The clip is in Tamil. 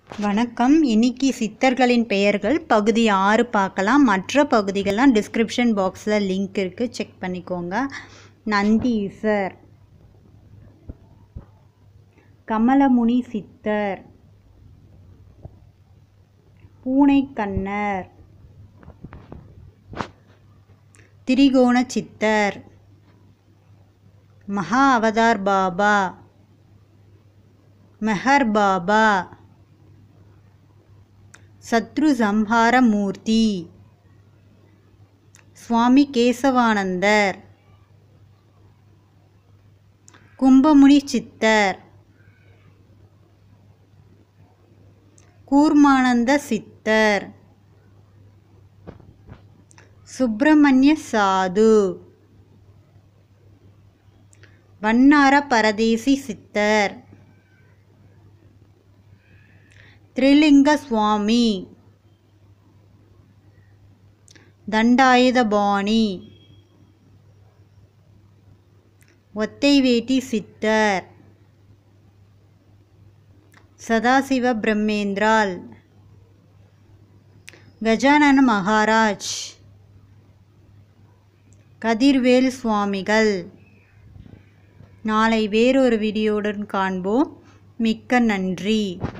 வணக்கம் இன்னைக்கு சித்தர்களின் பெயர்கள் பகுதி ஆறு பார்க்கலாம் மற்ற பகுதிகள்லாம் டிஸ்கிரிப்ஷன் பாக்ஸில் லிங்க் இருக்குது செக் பண்ணிக்கோங்க நந்தீசர் கமலமுனி சித்தர் பூனைக்கண்ணர் திரிகோண சித்தர் மகா அவதார் பாபா மெஹர் பாபா சத்ரு சம்ஹார மூர்த்தி சுவாமி கேசவானந்தர் கும்பமுனி சித்தர் கூர்மானந்த சித்தர் சுப்பிரமணிய சாது வண்ணார பரதேசி சித்தர் த்ரிலிங்க சுவாமி தண்டாயுதபாணி ஒத்தைவேட்டி சித்தர் சதாசிவ பிரம்மேந்திரால் கஜானன மகாராஜ் கதிர்வேல் சுவாமிகள் நாளை வேறொரு வீடியோவுடன் காண்போம் மிக்க நன்றி